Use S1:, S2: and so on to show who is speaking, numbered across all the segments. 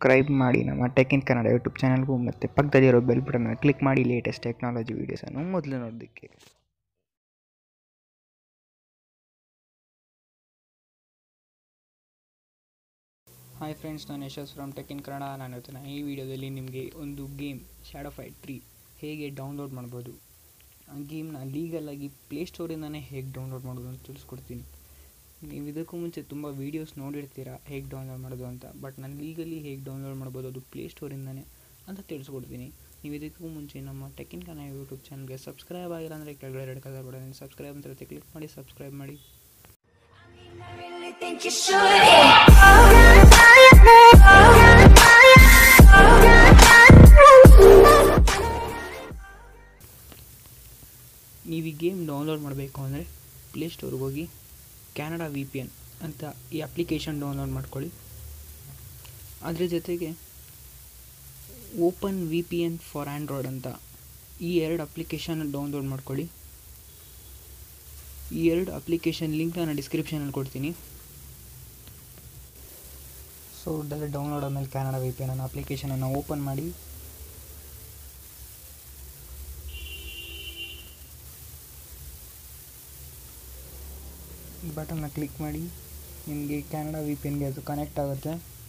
S1: Subscribe ಮಾಡಿ ನಮ್ಮ tech in Kannada YouTube ಚಾನಲ್ಗೂ ಮತ್ತು ಪಕ್ಕದಲ್ಲಿರೋ ಬೆಲ್ ಬಟನ್ನ ಕ್ಲಿಕ್ ಮಾಡಿ ಲೇಟೆಸ್ಟ್ ಟೆಕ್ನಾಲಜಿ ವೀಡಿಯೋಸನ್ನು ಮೊದಲು ನೋಡೋದಕ್ಕೆ ಹಾಯ್ ಫ್ರೆಂಡ್ಸ್ ನಾನು Yashas from tech in Kannada ನಾನು ಇವತ್ತಿನ ಈ ವಿಡಿಯೋದಲ್ಲಿ ನಿಮಗೆ ಒಂದು ಗೇಮ್ ಶಾಡೋ ಫೈಟ್ ತ್ರೀ ಹೇಗೆ ಡೌನ್ಲೋಡ್ ಮಾಡ್ಬೋದು ಆ ಗೇಮ್ನ ಲೀಗಲಾಗಿ ಪ್ಲೇಸ್ಟೋರಿಂದನೇ ಹೇಗೆ ಡೌನ್ಲೋಡ್ ಮಾಡೋದು ಅಂತ ತಿಳಿಸ್ಕೊಡ್ತೀನಿ ನೀವು ಇದಕ್ಕೂ ಮುಂಚೆ ತುಂಬ ವೀಡಿಯೋಸ್ ನೋಡಿರ್ತೀರಾ ಹೇಗೆ ಡೌನ್ಲೋಡ್ ಮಾಡೋದು ಅಂತ ಬಟ್ ನಾನು ಲೀಗಲಿ ಹೇಗೆ ಡೌನ್ಲೋಡ್ ಮಾಡ್ಬೋದು ಅದು ಪ್ಲೇಸ್ಟೋರಿಂದನೇ ಅಂತ ತಿಳಿಸ್ಕೊಡ್ತೀನಿ ನೀವು ಇದಕ್ಕೂ ಮುಂಚೆ ನಮ್ಮ ಟೆಕ್ ಇನ್ ಕನ್ನಡ ಯೂಟ್ಯೂಬ್ ಚಾನಲ್ಗೆ ಸಬ್ಸ್ಕ್ರೈಬ್ ಆಗಿಲ್ಲ ಅಂದರೆ ಕೆಳಗಡೆ ರೆಡ್ ಕಲರ್ ಬಟನ್ ಸಬ್ಸ್ಕ್ರೈಬ್ ಅಂತ ಇರುತ್ತೆ ಕ್ಲಿಕ್ ಮಾಡಿ ಸಬ್ಸ್ಕ್ರೈಬ್ ಮಾಡಿ
S2: I really think you should.
S1: ನೀವು ಈ ಗೇಮ್ ಡೌನ್ಲೋಡ್ ಮಾಡಬೇಕು ಅಂದರೆ ಪ್ಲೇಸ್ಟೋರ್ಗೆ ಹೋಗಿ ಕ್ಯಾನಡಾ ವಿ ಪಿ ಎನ್ ಅಂತ ಈ ಅಪ್ಲಿಕೇಶನ್ ಡೌನ್ಲೋಡ್ ಮಾಡ್ಕೊಳ್ಳಿ ಅದ್ರ ಜೊತೆಗೆ open V P N for Android ಅಂತ ಈ ಎರಡು ಅಪ್ಲಿಕೇಶನ್ ಡೌನ್ಲೋಡ್ ಮಾಡ್ಕೊಳ್ಳಿ ಈ ಎರಡು ಅಪ್ಲಿಕೇಶನ್ ಲಿಂಕ್ ನಾನು ಡಿಸ್ಕ್ರಿಪ್ಷನಲ್ಲಿ ಕೊಡ್ತೀನಿ ಸೊ ಡೈರೆಕ್ಟ್ ಡೌನ್ಲೋಡ್ ಆದಮೇಲೆ ಕ್ಯಾನಡಾ ವಿ ಪಿ ಎನ್ ಅನ್ನೋ ಅಪ್ಲಿಕೇಶನನ್ನು ಓಪನ್ ಮಾಡಿ ಈ ಬಟನ್ನ ಕ್ಲಿಕ್ ಮಾಡಿ ನಿಮಗೆ ಕ್ಯಾನಡಾ ವಿ ಪಿ ಎನ್ಗೆ ಅದು ಕನೆಕ್ಟ್ ಆಗುತ್ತೆ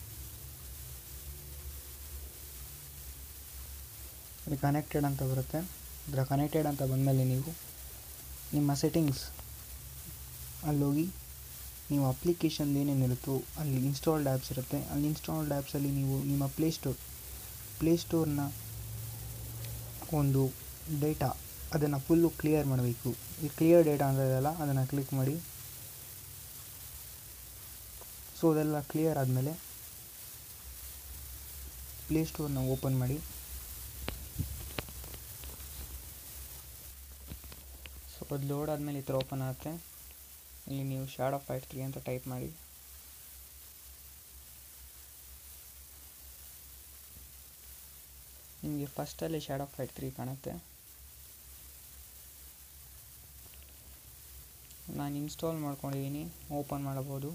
S1: ಅದು ಕನೆಕ್ಟೆಡ್ ಅಂತ ಬರುತ್ತೆ ಅದರ ಕನೆಕ್ಟೆಡ್ ಅಂತ ಬಂದಮೇಲೆ ನೀವು ನಿಮ್ಮ ಸೆಟ್ಟಿಂಗ್ಸ್ ಅಲ್ಲೋಗಿ ನೀವು ಅಪ್ಲಿಕೇಶನ್ ಏನೇನಿರುತ್ತೋ ಅಲ್ಲಿ ಇನ್ಸ್ಟಾಲ್ಡ್ ಆ್ಯಪ್ಸ್ ಇರುತ್ತೆ ಅಲ್ಲಿ ಇನ್ಸ್ಟಾಲ್ಡ್ ಆ್ಯಪ್ಸಲ್ಲಿ ನೀವು ನಿಮ್ಮ ಪ್ಲೇಸ್ಟೋರ್ ಪ್ಲೇಸ್ಟೋರ್ನ ಒಂದು ಡೇಟಾ ಅದನ್ನು ಫುಲ್ಲು ಕ್ಲಿಯರ್ ಮಾಡಬೇಕು ಈ ಕ್ಲಿಯರ್ ಡೇಟಾ ಅಂತ ಇದೆಯಲ್ಲ ಅದನ್ನು ಕ್ಲಿಕ್ ಮಾಡಿ ಸೊ ಅದೆಲ್ಲ ಕ್ಲಿಯರ್ ಆದಮೇಲೆ ಪ್ಲೇಸ್ಟೋರ್ನ ಓಪನ್ ಮಾಡಿ ಸೊ ಅದು ಲೋಡ್ ಆದಮೇಲೆ ಈ ಥರ ಓಪನ್ ಆಗುತ್ತೆ ಇಲ್ಲಿ ನೀವು ಶಾಡೋ ಫೈಟ್ ತ್ರೀ ಅಂತ ಟೈಪ್ ಮಾಡಿ ನಿಮಗೆ ಫಸ್ಟಲ್ಲಿ ಶಾಡೋ ಫೈಟ್ ತ್ರೀ ಕಾಣುತ್ತೆ ನಾನು ಇನ್ಸ್ಟಾಲ್ ಮಾಡ್ಕೊಂಡಿದ್ದೀನಿ ಓಪನ್ ಮಾಡಬಹುದು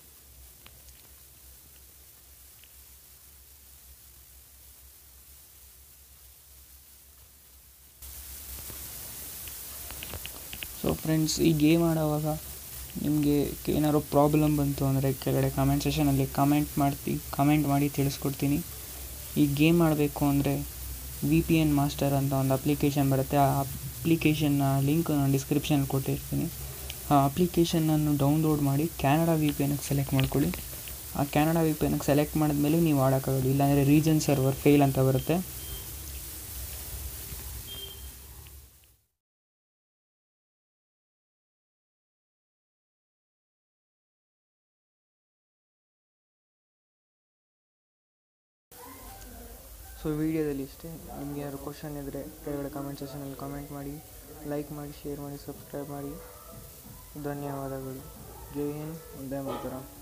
S1: ಸೊ ಫ್ರೆಂಡ್ಸ್ ಈ ಗೇಮ್ ಆಡೋವಾಗ ನಿಮಗೆ ಏನಾದ್ರು ಪ್ರಾಬ್ಲಮ್ ಬಂತು ಅಂದರೆ ಕೆಳಗಡೆ ಕಮೆಂಟ್ ಸೆಷನಲ್ಲಿ ಕಮೆಂಟ್ ಮಾಡ್ತಿ ಕಮೆಂಟ್ ಮಾಡಿ ತಿಳಿಸ್ಕೊಡ್ತೀನಿ ಈ ಗೇಮ್ ಆಡಬೇಕು ಅಂದರೆ ವಿ ಪಿ ಎನ್ ಮಾಸ್ಟರ್ ಅಂತ ಒಂದು ಅಪ್ಲಿಕೇಶನ್ ಬರುತ್ತೆ ಆ ಅಪ್ಲಿಕೇಶನ್ನ ಲಿಂಕ್ ನಾನು ಡಿಸ್ಕ್ರಿಪ್ಷನಲ್ಲಿ ಕೊಟ್ಟಿರ್ತೀನಿ ಆ ಅಪ್ಲಿಕೇಶನನ್ನು ಡೌನ್ಲೋಡ್ ಮಾಡಿ ಕ್ಯಾನಡಾ ವಿ ಪಿ ಎನ್ಗೆ ಸೆಲೆಕ್ಟ್ ಮಾಡ್ಕೊಳ್ಳಿ ಆ ಕ್ಯಾನಡಾ ವಿ ಪಿ ಎನ್ಗೆ ಸೆಲೆಕ್ಟ್ ಮಾಡಿದ್ಮೇಲೆ ನೀವು ಆಡೋಕ್ಕಾಗೋದು ಇಲ್ಲಾಂದರೆ ರೀಜನ್ ಸರ್ವರ್ ಫೇಲ್ ಅಂತ ಬರುತ್ತೆ ಸೊ ವಿಡಿಯೋದಲ್ಲಿ ಇಷ್ಟೇ ನಿಮಗೆ ಏನಾದ್ರು ಕ್ವಶನ್ ಇದ್ದರೆ ಕೆಳಗಡೆ ಕಮೆಂಟ್ ಸೆಷನಲ್ಲಿ ಕಮೆಂಟ್ ಮಾಡಿ ಲೈಕ್ ಮಾಡಿ ಶೇರ್ ಮಾಡಿ ಸಬ್ಸ್ಕ್ರೈಬ್ ಮಾಡಿ ಧನ್ಯವಾದಗಳು ಜೈ ಹಿಂದ್ ಒಂದೇ ಮಾತರಂ